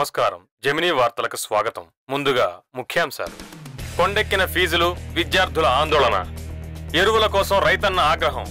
నమస్కారం జమినీ వార్తలకు స్వాగతం ముందుగా ముఖ్యాంశాలు కొండెక్కిన ఫీజులు విద్యార్థుల ఆందోళన ఎరువుల కోసం రైతన్న ఆగ్రహం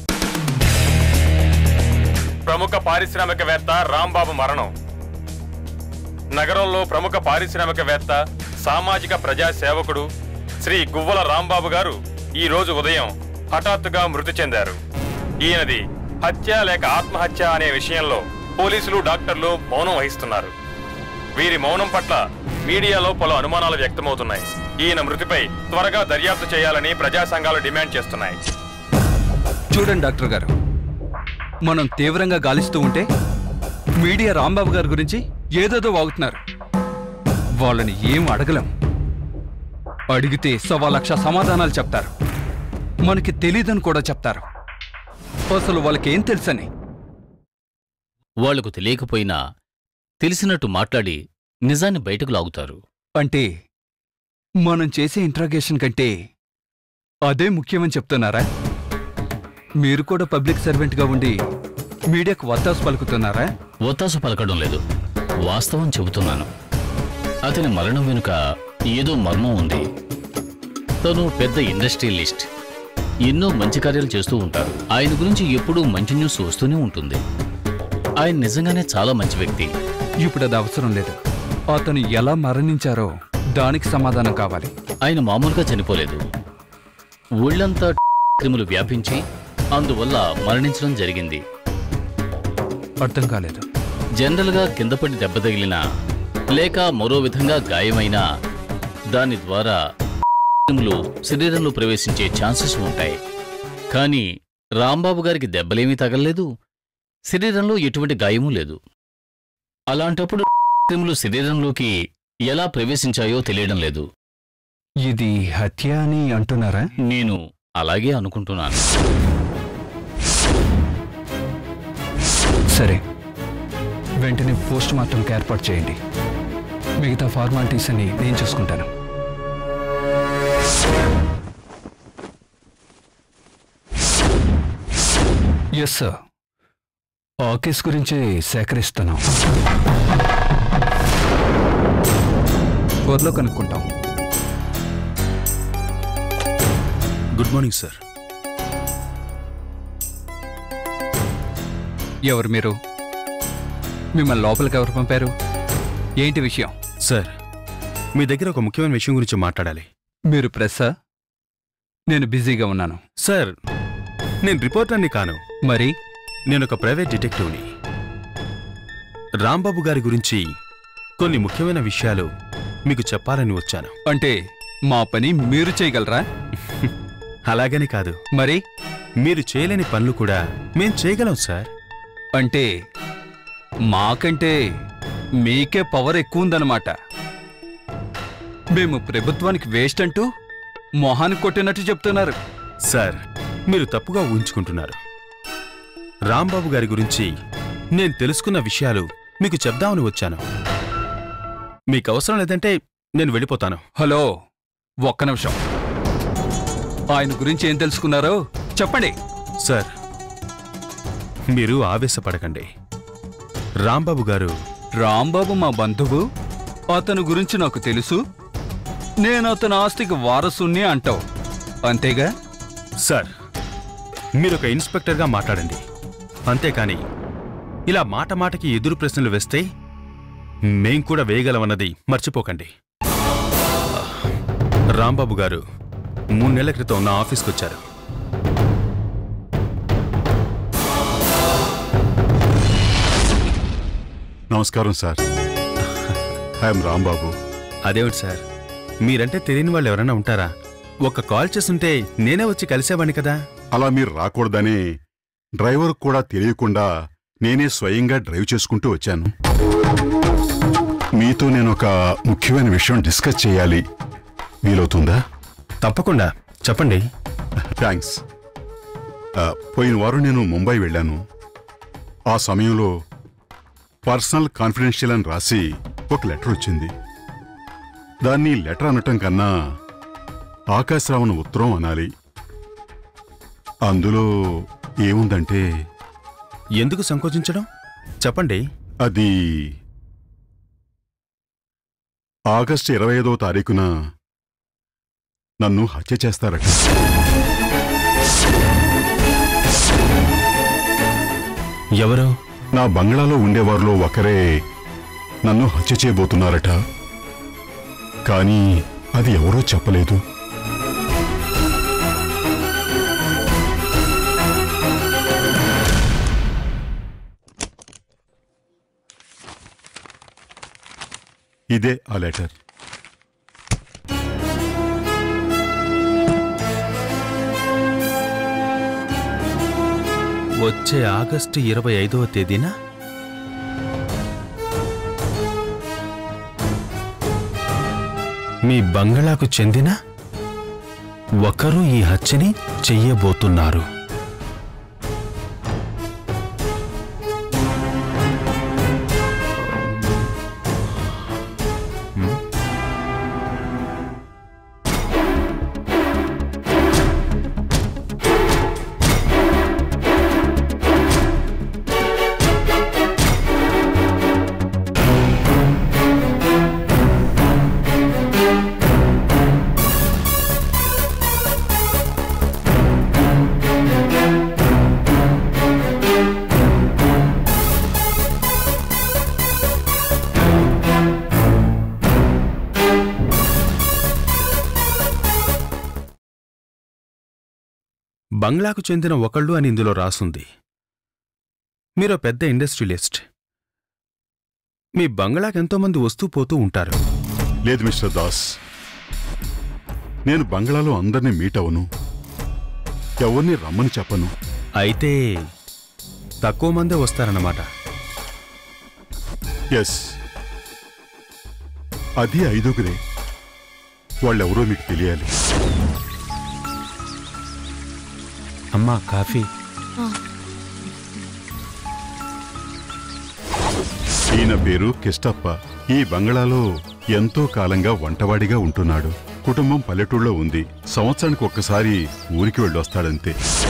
ప్రముఖ పారిశ్రామికవేత్త రాంబాబు మరణం నగరంలో ప్రముఖ పారిశ్రామికవేత్త సామాజిక ప్రజా సేవకుడు శ్రీ గువ్వల రాంబాబు గారు ఈ రోజు ఉదయం హఠాత్తుగా మృతి చెందారు ఈయనది హత్య లేక ఆత్మహత్య అనే విషయంలో పోలీసులు డాక్టర్లు మౌనం వహిస్తున్నారు వీరి మౌనం పట్ల మీడియాలో పలు అనుమానాలు వ్యక్తమవుతున్నాయి ఈయన మృతిపై త్వరగా దర్యాప్తు చేయాలని ప్రజా సంఘాలు డిమాండ్ చేస్తున్నాయి చూడండి డాక్టర్ గారు మనం తీవ్రంగా గాలిస్తూ ఉంటే మీడియా రాంబాబు గారి గురించి ఏదేదో వాగుతున్నారు వాళ్ళని ఏం అడగలేం అడిగితే సవా లక్ష సమాధానాలు చెప్తారు మనకి తెలీదని కూడా చెప్తారు అసలు వాళ్ళకేం తెలుసని వాళ్లకు తెలియకపోయినా తెలిసినట్టు మాట్లాడి నిజాన్ని బయటకు లాగుతారు అంటే మనం చేసే ఇంట్రాగేషన్ కంటే అదే ముఖ్యమని చెప్తున్నారా మీరు కూడా పబ్లిక్ సర్వెంట్గా ఉండి మీడియాకు వత్తాసు పలుకుతున్నారా ఒత్తాసు పలకడం లేదు వాస్తవం చెబుతున్నాను అతని మరణం వెనుక ఏదో మర్మం ఉంది తను పెద్ద ఇండస్ట్రియలిస్ట్ ఎన్నో మంచి కార్యాలు చేస్తూ ఉంటారు ఆయన గురించి ఎప్పుడూ మంచి న్యూస్ వస్తూనే ఉంటుంది ఆయన నిజంగానే చాలా మంచి వ్యక్తి ఇప్పుడు అది అవసరం లేదు అతను ఎలా మరణించారో దానికి సమాధానం కావాలి ఆయన మామూలుగా చనిపోలేదు ఒళ్ళంతా క్రిములు వ్యాపించి అందువల్ల మరణించడం జరిగింది అర్థం కాలేదు జనరల్గా కిందపడి దెబ్బ తగిలినా లేక మరో విధంగా గాయమైనా దాని ద్వారా క్రిములు శరీరంలో ప్రవేశించే ఛాన్సెస్ ఉంటాయి కానీ రాంబాబు గారికి దెబ్బలేమీ తగలలేదు శరీరంలో ఎటువంటి గాయమూ లేదు అలాంటప్పుడు క్రిములు శరీరంలోకి ఎలా ప్రవేశించాయో తెలియడం లేదు ఇది హత్య అని అంటున్నారా నేను అలాగే అనుకుంటున్నాను సరే వెంటనే పోస్ట్ మార్టంకి ఏర్పాటు చేయండి మిగతా ఫార్మాలిటీస్ అని నేను చూసుకుంటాను ఎస్ సార్ ఆ కేసు గురించి సేకరిస్తున్నాం త్వరలో కనుక్కుంటాం గుడ్ మార్నింగ్ సార్ ఎవరు మీరు మిమ్మల్ని లోపలికి ఎవరు పంపారు ఏంటి విషయం సార్ మీ దగ్గర ఒక ముఖ్యమైన విషయం గురించి మాట్లాడాలి మీరు ప్రెస్సా నేను బిజీగా ఉన్నాను సార్ నేను రిపోర్టర్ని కాను మరి నేను ఒక ప్రైవేట్ డిటెక్టివ్ని రాంబాబు గారి గురించి కొన్ని ముఖ్యమైన విషయాలు మీకు చెప్పాలని వచ్చాను అంటే మా పని మీరు చేయగలరా అలాగని కాదు మరి మీరు చేయలేని పనులు కూడా మేం చేయగలం సార్ అంటే మాకంటే మీకే పవర్ ఎక్కువ ఉందన్నమాట మేము ప్రభుత్వానికి వేస్ట్ అంటూ మొహానికి కొట్టినట్టు చెప్తున్నారు సార్ మీరు తప్పుగా ఊహించుకుంటున్నారు రాంబాబు గారి గురించి నేను తెలుసుకున్న విషయాలు మీకు చెప్దామని వచ్చాను మీకు అవసరం లేదంటే నేను వెళ్ళిపోతాను హలో ఒక్క నిమిషం ఆయన గురించి ఏం తెలుసుకున్నారో చెప్పండి సార్ మీరు ఆవేశపడకండి రాంబాబు గారు రాంబాబు మా బంధువు అతని గురించి నాకు తెలుసు నేను అతని ఆస్తికి వారసుని అంటావు అంతేగా సార్ మీరొక ఇన్స్పెక్టర్గా మాట్లాడండి అంతేకాని ఇలా మాట మాటకి ఎదురు ప్రశ్నలు వేస్తే మేం కూడా వేయగలమన్నది మర్చిపోకండి రాంబాబు గారు మూడు నెలల క్రితం నా ఆఫీస్కి వచ్చారు నమస్కారం సార్ ఐఎమ్ రాంబాబు అదేమిటి సార్ మీరంటే తెలియని వాళ్ళు ఎవరైనా ఉంటారా ఒక కాల్ చేస్తుంటే నేనే వచ్చి కలిసేవాడిని కదా అలా మీరు రాకూడదని డ్రైవర్ కూడా తెలియకుండా నేనే స్వయంగా డ్రైవ్ చేసుకుంటూ వచ్చాను మీతో నేను ఒక ముఖ్యమైన విషయం డిస్కస్ చేయాలి వీలవుతుందా తప్పకుండా చెప్పండి థ్యాంక్స్ ఆ, పోయిన వారం నేను ముంబై వెళ్ళాను ఆ సమయంలో పర్సనల్ కాన్ఫిడెన్షియల్ అని రాసి ఒక లెటర్ వచ్చింది దాన్ని లెటర్ అనటం కన్నా ఆకాశరావణ ఉత్తరం అనాలి అందులో ఏముందంటే ఎందుకు సంకోచించడం చెప్పండి అది ఆగస్టు ఇరవై ఐదో తారీఖున నన్ను హత్య చేస్తారట ఎవరు నా బంగ్లాలో ఉండేవారిలో ఒకరే నన్ను హత్య చేయబోతున్నారట కానీ అది ఎవరో చెప్పలేదు ఇదే ఆ లెటర్ వచ్చే ఆగస్టు ఇరవై ఐదవ తేదీన మీ బంగళాకు చెందిన ఒకరు ఈ హత్యని చెయ్యబోతున్నారు బంగ్లాకు చెందిన ఒకళ్ళు అని ఇందులో రాసుంది మీరు పెద్ద ఇండస్ట్రియలిస్ట్ మీ బంగ్లాకి ఎంతోమంది వస్తూ పోతూ ఉంటారు లేదు మిస్టర్ దాస్ నేను బంగ్లాలో అందరినీ మీట్ అవను ఎవరిని రమ్మని చెప్పను అయితే తక్కువ మందే వస్తారన్నమాట ఎస్ అది ఐదుగురే వాళ్ళెవరో మీకు తెలియాలి అమ్మా కాఫీ ఈయన పేరు కిష్టప్ప ఈ బంగ్లాలో ఎంతో కాలంగా వంటవాడిగా ఉంటున్నాడు కుటుంబం పల్లెటూళ్ళలో ఉంది సంవత్సరానికి ఒక్కసారి ఊరికి వెళ్ళొస్తాడంతే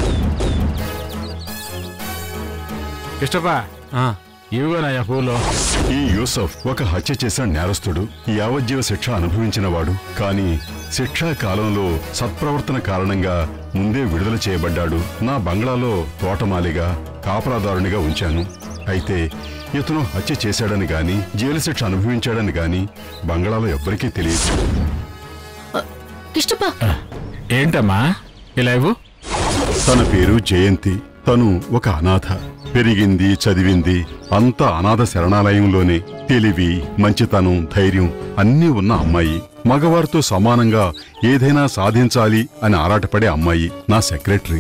కృష్ణప్ప ఆ, ఇవిగోనయ్యా పూలు ఈ యూసఫ్ ఒక హత్య చేసిన నేరస్తుడు యావజ్జీవ శిక్ష అనుభవించినవాడు కానీ శిక్షా కాలంలో సత్ప్రవర్తన కారణంగా ముందే విడుదల చేయబడ్డాడు నా బంగ్లాలో తోటమాలిగా కాపలాదారునిగా ఉంచాను అయితే ఇతను హత్య చేశాడని గాని జైలు శిక్ష అనుభవించాడని గాని బంగ్లాలో ఎవ్వరికీ తెలియదు కిష్టప్ప ఏంటమ్మా ఇలా ఇవ్వు తన పేరు జయంతి తను ఒక అనాథ పెరిగింది చదివింది అంతా అనాథ శరణాలయంలోనే తెలివి మంచితనం ధైర్యం అన్నీ ఉన్న అమ్మాయి మగవారితో సమానంగా ఏదైనా సాధించాలి అని ఆరాటపడే అమ్మాయి నా secretary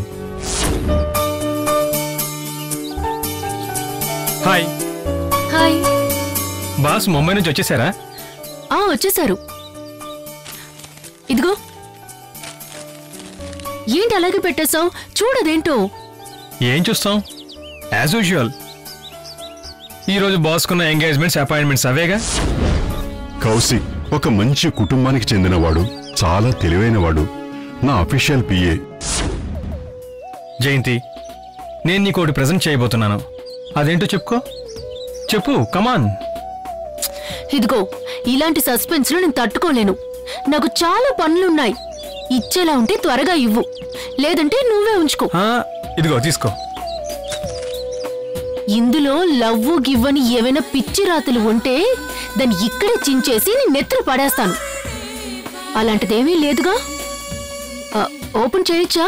hi hi boss Mumbai నుంచి వచ్చేసారా ఆ వచ్చేసారు ఇదిగో ఏంటి అలాగే పెట్టేశావు చూడదేంటో ఏం చూస్తాం యాజ్ యూజువల్ ఈరోజు బాస్కున్న ఎంగేజ్మెంట్స్ అపాయింట్మెంట్స్ అవేగా కౌశిక్ ఒక మంచి కుటుంబానికి చెందినవాడు చాలా తెలివైనవాడు నా అఫీషియల్ పిఏ జయంతి నేను నీకు ఒకటి ప్రజెంట్ చేయబోతున్నాను అదేంటో చెప్పుకో చెప్పు కమాన్ ఇదిగో ఇలాంటి సస్పెన్స్ లో నేను తట్టుకోలేను నాకు చాలా పనులున్నాయి ఇచ్చేలా ఉంటే త్వరగా ఇవ్వు లేదంటే నువ్వే ఉంచుకో ఇదిగో తీసుకో ఇందులో లవ్వు గివ్వని ఏవైనా పిచ్చి రాతలు ఉంటే దాన్ని ఇక్కడే చించేసి నీ నెత్తులు పడేస్తాను అలాంటిదేమీ లేదుగా ఆ, ఓపెన్ చేయొచ్చా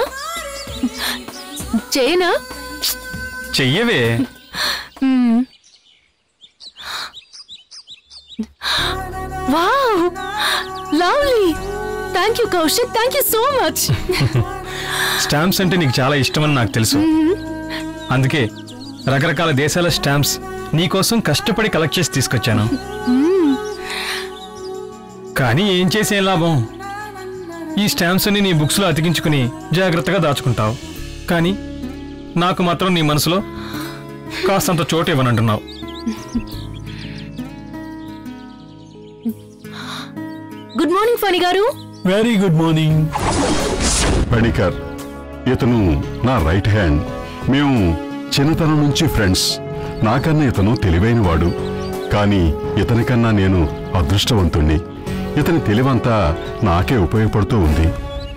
చేయనా చెయ్యవే మ్మ్. Wow lovely thank you Kaushik thank you so much stamps అంటే నీకు చాలా ఇష్టమని నాకు తెలుసు అందుకే రకరకాల దేశాల స్టాంప్స్ నీకోసం కష్టపడి కలెక్ట్ చేసి తీసుకొచ్చాను కానీ ఏం చేసే లాభం ఈ స్టాంప్స్ ని నీ బుక్స్ లో అతికించుకుని జాగ్రత్తగా దాచుకుంటావు కానీ నాకు మాత్రం నీ మనసులో కాస్తంత చోటు ఇవ్వనంటున్నావు గుడ్ మార్నింగ్ ఫణి గారు వెరీ గుడ్ మార్నింగ్ పణికర్ ఇతను నా రైట్ హ్యాండ్ మేము చిన్నతనం నుంచి ఫ్రెండ్స్ నాకన్నా ఇతను తెలివైనవాడు కానీ ఇతనికన్నా నేను అదృష్టవంతుణ్ణి ఇతని తెలివంతా నాకే ఉపయోగపడుతూ ఉంది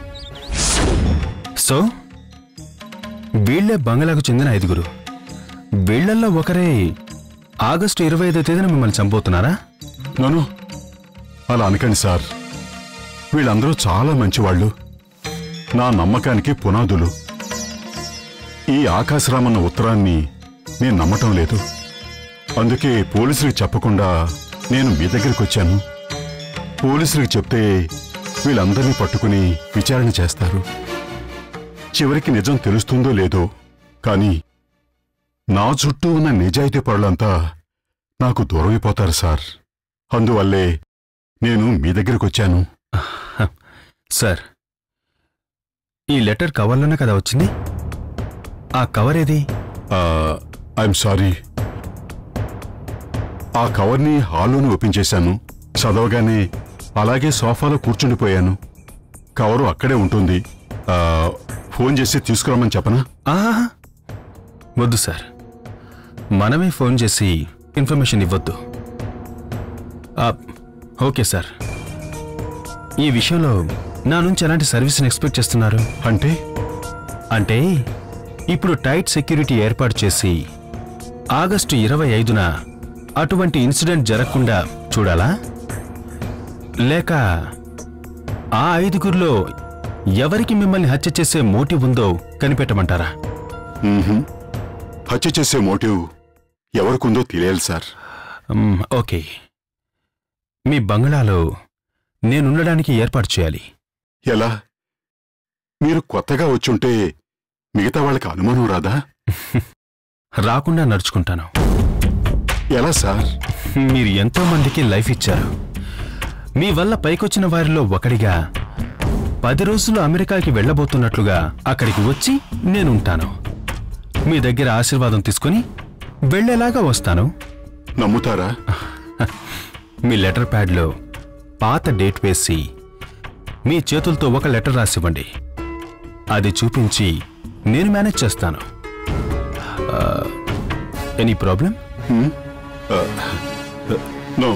సో వీళ్లే బంగ్లాకు చెందిన ఐదుగురు వీళ్లల్లో ఒకరే ఆగస్టు ఇరవై ఐదో తేదీన మిమ్మల్ని చంపుతున్నారా నను అలా అనకండి సార్ వీళ్ళందరూ చాలా మంచివాళ్ళు నా నమ్మకానికి పునాదులు ఈ ఆకాశరామన్న ఉత్తరాన్ని నేను నమ్మటం లేదు అందుకే పోలీసులకు చెప్పకుండా నేను మీ దగ్గరికి వచ్చాను పోలీసులకు చెప్తే వీళ్ళందరినీ పట్టుకుని విచారణ చేస్తారు చివరికి నిజం తెలుస్తుందో లేదో కానీ నా చుట్టూ ఉన్న నిజాయితీ పరులంతా నాకు దూరమైపోతారు సార్ అందువల్లే నేను మీ దగ్గరికి వచ్చాను సార్ ఈ లెటర్ కవర్లోనే కదా వచ్చింది ఆ కవర్ ఏది ఐఎమ్ సారీ ఆ కవర్ని హాల్లోనే ఓపెన్ చేశాను చదవగానే అలాగే సోఫాలో కూర్చుండిపోయాను కవరు అక్కడే ఉంటుంది ఆ, ఫోన్ చేసి తీసుకురమ్మని చెప్పనా ఆహా వద్దు సార్ మనమే ఫోన్ చేసి ఇన్ఫర్మేషన్ ఇవ్వద్దు ఆ, ఓకే సార్ ఈ విషయంలో నా నుంచి ఎలాంటి సర్వీస్ని ఎక్స్పెక్ట్ చేస్తున్నారు అంటే అంటే ఇప్పుడు టైట్ సెక్యూరిటీ ఏర్పాటు చేసి ఆగస్టు ఇరవై ఐదున అటువంటి ఇన్సిడెంట్ జరగకుండా చూడాలా లేక ఆ ఐదుగురిలో ఎవరికి మిమ్మల్ని హత్య చేసే మోటివ్ ఉందో కనిపెట్టమంటారా మ్మ్హ్మ్. హత్య చేసే మోటివ్ ఎవరికుందో తెలియాలి సార్ మ్, ఓకే మీ బంగ్లాలో నేనుండడానికి ఏర్పాటు చేయాలి ఎలా మీరు కొత్తగా వచ్చుంటే మిగతా వాళ్ళకి అనుమానం రాదా రాకుండా నడుచుకుంటాను ఎలా సార్ మీరు ఎంతో మందికి లైఫ్ ఇచ్చారు మీ వల్ల పైకొచ్చిన వారిలో ఒకడిగా పది రోజులు అమెరికాకి వెళ్ళబోతున్నట్లుగా అక్కడికి వచ్చి నేనుంటాను మీ దగ్గర ఆశీర్వాదం తీసుకుని వెళ్ళేలాగా వస్తాను నమ్ముతారా మీ లెటర్ ప్యాడ్లో పాత డేట్ వేసి మీ చేతులతో ఒక లెటర్ రాసివ్వండి అది చూపించి నేను మేనేజ్ చేస్తాను ఎనీ ప్రాబ్లం నో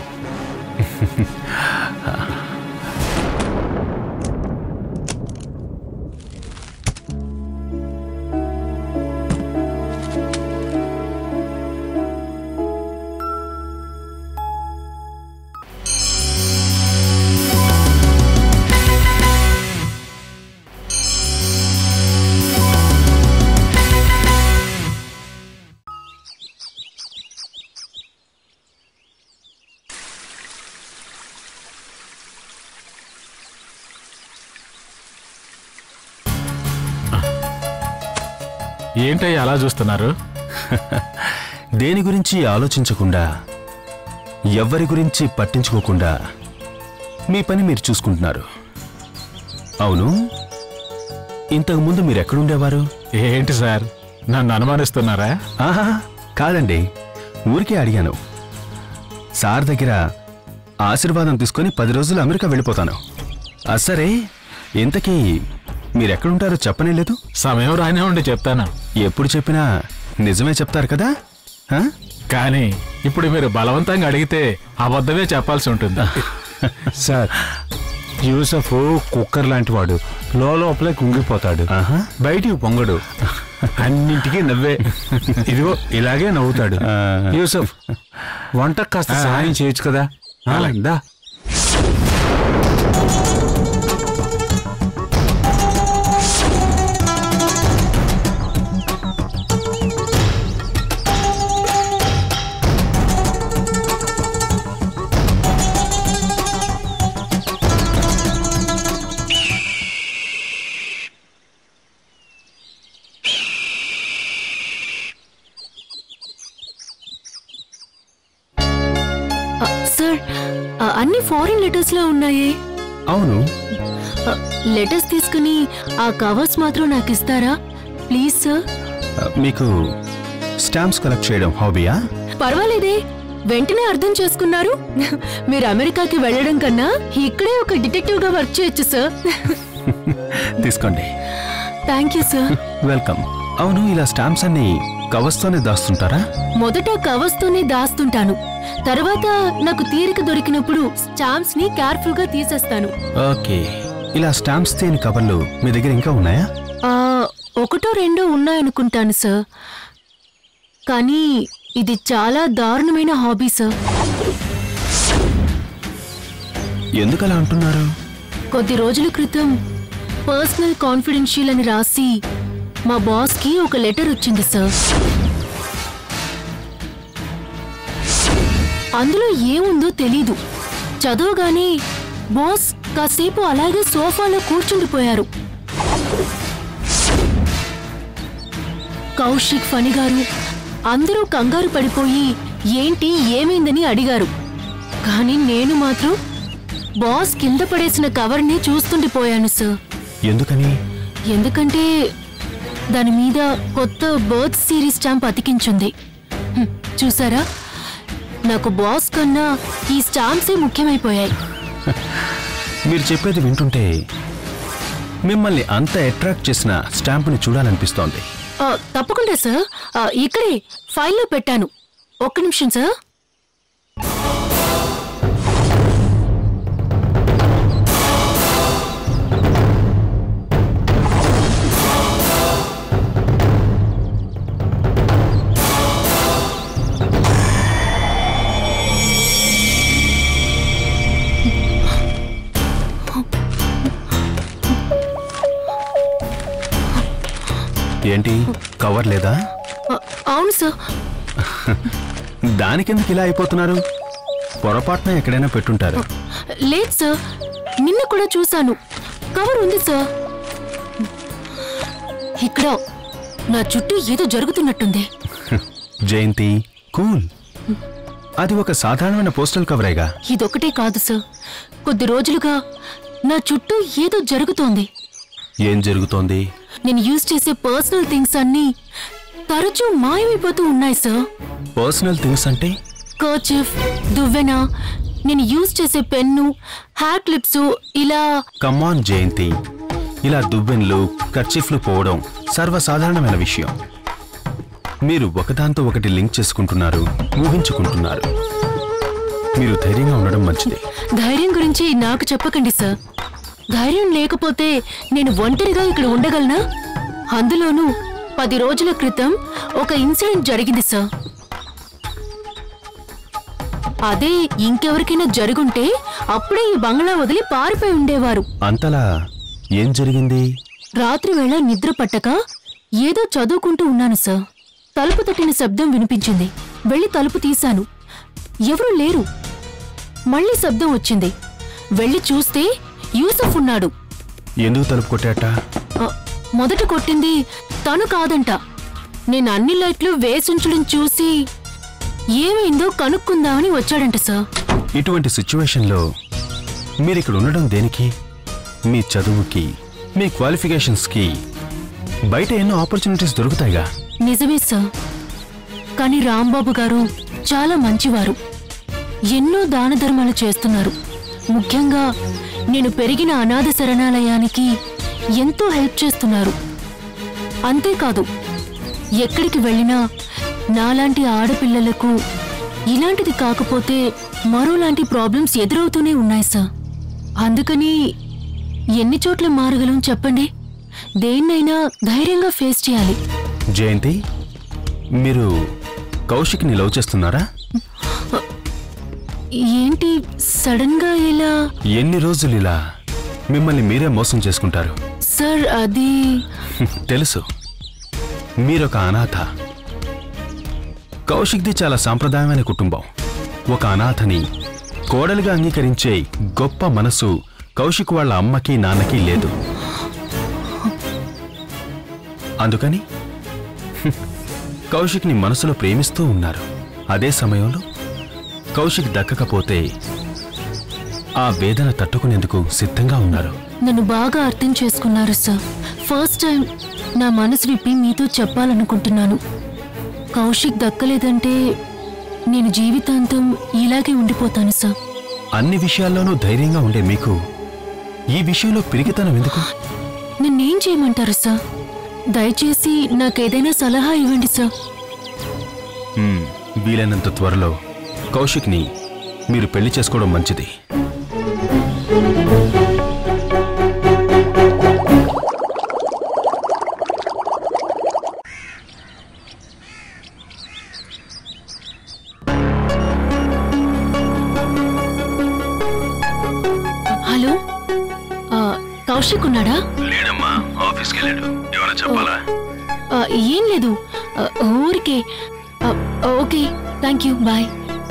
ఏంటయ్య అలా చూస్తున్నారు దేని గురించి ఆలోచించకుండా ఎవ్వరి గురించి పట్టించుకోకుండా మీ పని మీరు చూసుకుంటున్నారు అవును ఇంతకుముందు మీరు ఎక్కడుండేవారు ఏంటి సార్ నన్ను అనుమానిస్తున్నారా ఆహా కాదండి ఊరికే అడిగాను సార్ దగ్గర ఆశీర్వాదం తీసుకొని పది రోజులు అమెరికా వెళ్ళిపోతాను ఆ సరే ఇంతకీ మీరెక్కడుంటారో చెప్పనే లేదు సమయం రానే ఉండి చెప్తాను ఎప్పుడు చెప్పినా నిజమే చెప్తారు కదా ఆ? కానీ ఇప్పుడు మీరు బలవంతంగా అడిగితే అబద్ధమే చెప్పాల్సి ఉంటుంది సార్ యూసఫ్ కుక్కర్ లాంటి వాడు లోపలే కుంగిపోతాడు ఆహా. బయటికి పొంగడు అన్నింటికి నవ్వే ఇదిగో ఇలాగే నవ్వుతాడు ఆ. యూసఫ్ వంట కాస్త సహాయం చేయొచ్చు కదా ఆ, దా ఆ, సార్ ఆ, అన్ని ఫారిన్ లెటర్స్ లో ఉన్నాయే అవును ఆ, లెటర్స్ తీసుకుని ఆ కవర్స్ మాత్రం నాకు ఇస్తారా ప్లీజ్ సార్ ఆ, మీకు స్టాంప్స్ కలెక్ట్ చేయడం హాబీయా పర్వాలేదే వెంటనే అర్థం చేసుకున్నారు మీరు అమెరికాకి వెళ్ళడం కన్నా ఇక్కడే ఒక డిటెక్టివ్ గా వర్క్ చేయొచ్చు సార్ తీసుకోండి థ్యాంక్ యూ సార్ వెల్కమ్ అవును ఇలా స్టాంప్స్ అన్ని కవర్స్తోనే దాస్తుంటారా మొదట కవర్స్ తోనే దాస్తుంటాను తర్వాత నాకు తీరిక దొరికినప్పుడు స్టాంప్స్ ని కేర్ఫుల్ గా తీసేస్తాను ఓకే ఇలా స్టాంప్స్ తేని కవర్లు మీ దగ్గర ఇంకా ఉన్నాయా ఆ, ఒకటో రెండో ఉన్నాయనుకుంటాను సార్ కానీ ఇది చాలా దారుణమైన హాబీ సార్ ఎందుకు అలా అంటున్నారు కొద్ది రోజుల క్రితం పర్సనల్ కాన్ఫిడెన్షియల్ అని రాసి మా బాస్ కి ఒక లెటర్ వచ్చింది సార్ అందులో ఏముందో తెలీదు చదవగానే బాస్ కాసేపు అలాగే సోఫాలో కూర్చుండిపోయారు కౌశిక్ ఫణి గారు అందరూ కంగారు పడిపోయి ఏంటి ఏమైందని అడిగారు కానీ నేను మాత్రం బాస్ కింద పడేసిన కవర్ని చూస్తుండిపోయాను సార్ ఎందుకని ఎందుకంటే దాని మీద కొత్త బర్త్ సిరీస్ స్టాంప్ అతికించుంది హ్మ్, చూసారా నాకు బాస్ కన్నా ఈ స్టాంప్సే ముఖ్యమైపోయాయి మీరు చెప్పేది వింటుంటే మిమ్మల్ని అంత అట్రాక్ట్ చేసిన స్టాంపుని చూడాలనిపిస్తోంది ఆ, తప్పకుండా సార్ ఆ, ఇక్కడే ఫైల్లో పెట్టాను ఒక్క నిమిషం సార్ ఏంటి కవర్ లేదా ఆ, అవును సార్ దానికెందుకు ఇలా అయిపోతున్నారు పొరపాటున ఎక్కడైనా పెట్టుంటారు లేదు సార్ నిన్న కూడా చూశాను కవర్ ఉంది సార్ ఇక్కడ నా చుట్టూ ఏదో జరుగుతున్నట్టుంది జయంతి కూల్ అది ఒక సాధారణమైన పోస్టల్ కవరేగా ఇదొకటే కాదు సార్ కొద్ది రోజులుగా నా చుట్టూ ఏదో జరుగుతోంది ఏం జరుగుతోంది నేను యూజ్ చేసే పర్సనల్ థింగ్స్ అన్నీ తరచూ మాయమైపోతూ ఉన్నాయి సార్ పర్సనల్ థింగ్స్ అంటే కర్చిఫ్ దువ్వెన నేను యూజ్ చేసే పెన్ను హ్యార్ క్లిప్స్ ఇలా కమాన్ జయంతి ఇలా దువ్వెన్లు కర్చీఫ్లు పోవడం సర్వసాధారణమైన విషయం మీరు ఒకదాంతో ఒకటి లింక్ చేసుకుంటున్నారు ఊహించుకుంటున్నారు మీరు ధైర్యంగా ఉండడం మంచిది ధైర్యం గురించి నాకు చెప్పకండి సార్ ధైర్యం లేకపోతే నేను ఒంటరిగా ఇక్కడ ఉండగలనా అందులోనూ పది రోజుల క్రితం ఒక ఇన్సిడెంట్ జరిగింది సార్ అదే ఇంకెవరికైనా జరుగుంటే అప్పుడే ఈ బంగ్లా వదిలి పారిపోయి ఉండేవారు అంతలా ఏం జరిగింది రాత్రి వేళ నిద్ర పట్టక ఏదో చదువుకుంటూ ఉన్నాను సార్ తలుపు తట్టిన శబ్దం వినిపించింది వెళ్ళి తలుపు తీశాను ఎవరూ లేరు మళ్ళీ శబ్దం వచ్చింది వెళ్ళి చూస్తే యూసఫ్ ఉన్నాడు ఎందుకు తలుపు కొట్టాట ఆ, మొదట కొట్టింది తను కాదంట నేను అన్ని లైట్లు వేసుంచడం చూసి ఏమైందో కనుక్కుందామని వచ్చాడంట సార్ ఇటువంటి సిచ్యువేషన్లో మీరు ఇక్కడ ఉండడం దేనికి మీ చదువుకి మీ క్వాలిఫికేషన్స్కి బయట ఎన్నో ఆపర్చునిటీస్ దొరుకుతాయిగా నిజమే సార్ కానీ రాంబాబు గారు చాలా మంచివారు ఎన్నో దాన ధర్మాలు చేస్తున్నారు ముఖ్యంగా నేను పెరిగిన అనాథ శరణాలయానికి ఎంతో హెల్ప్ చేస్తున్నారు అంతేకాదు ఎక్కడికి వెళ్ళినా నాలాంటి ఆడపిల్లలకు ఇలాంటిది కాకపోతే మరోలాంటి ప్రాబ్లమ్స్ ఎదురవుతూనే ఉన్నాయి సార్ అందుకని ఎన్ని చోట్ల మారగలం చెప్పండి దేన్నైనా ధైర్యంగా ఫేస్ చేయాలి జయంతి మీరు కౌశిక్ని లవ్ చేస్తున్నారా ఏంటి సడన్ గా ఇలా ఎన్ని రోజులు ఇలా మిమ్మల్ని మీరే మోసం చేసుకుంటారు సార్ అది తెలుసు మీరొక అనాథ కౌశిక్ది చాలా సాంప్రదాయమైన కుటుంబం ఒక అనాథని కోడలిగా అంగీకరించే గొప్ప మనసు కౌశిక్ వాళ్ళ అమ్మకి నాన్నకి లేదు అందుకని హ్మ్, కౌశిక్ని మనసులో ప్రేమిస్తూ ఉన్నారు అదే సమయంలో కౌశిక్ దక్కకపోతే ఆ వేదన తట్టుకునేందుకు సిద్ధంగా ఉన్నారు నన్ను బాగా అర్థం చేసుకున్నారు సార్ ఫస్ట్ టైం నా మనసు విప్పి మీతో చెప్పాలనుకుంటున్నాను కౌశిక్ దక్కలేదంటే నేను జీవితాంతం ఇలాగే ఉండిపోతాను సార్ అన్ని విషయాల్లోనూ ధైర్యంగా ఉండే మీకు ఈ విషయంలో పిరికితనం ఎందుకు నన్నేం చేయమంటారు సార్ దయచేసి నాకేదైనా సలహా ఇవ్వండి సార్ మ్మ్, వీలైనంత త్వరలో కౌశిక్ని మీరు పెళ్లి చేసుకోవడం మంచిది హలో ఆ, కౌశిక్ ఉన్నాడా లేడమ్మా ఆఫీస్కి వెళ్ళాడు ఏమైనా చెప్పాలా ఆ, ఏం లేదు ఆ, ఊరికే ఆ, ఓకే థ్యాంక్ యూ బాయ్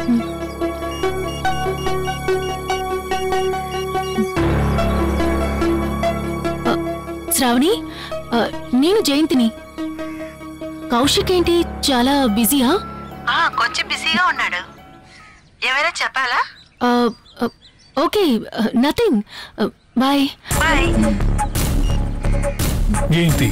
ఆ, శ్రావణి ఆ, నేను జయంతిని కౌశిక్ ఏంటి చాలా బిజీయా ఆ, కొంచెం బిజీగా ఉన్నాడు ఏమైనా చెప్పాలా ఆ, ఆ, okay nothing bye bye Jayanthi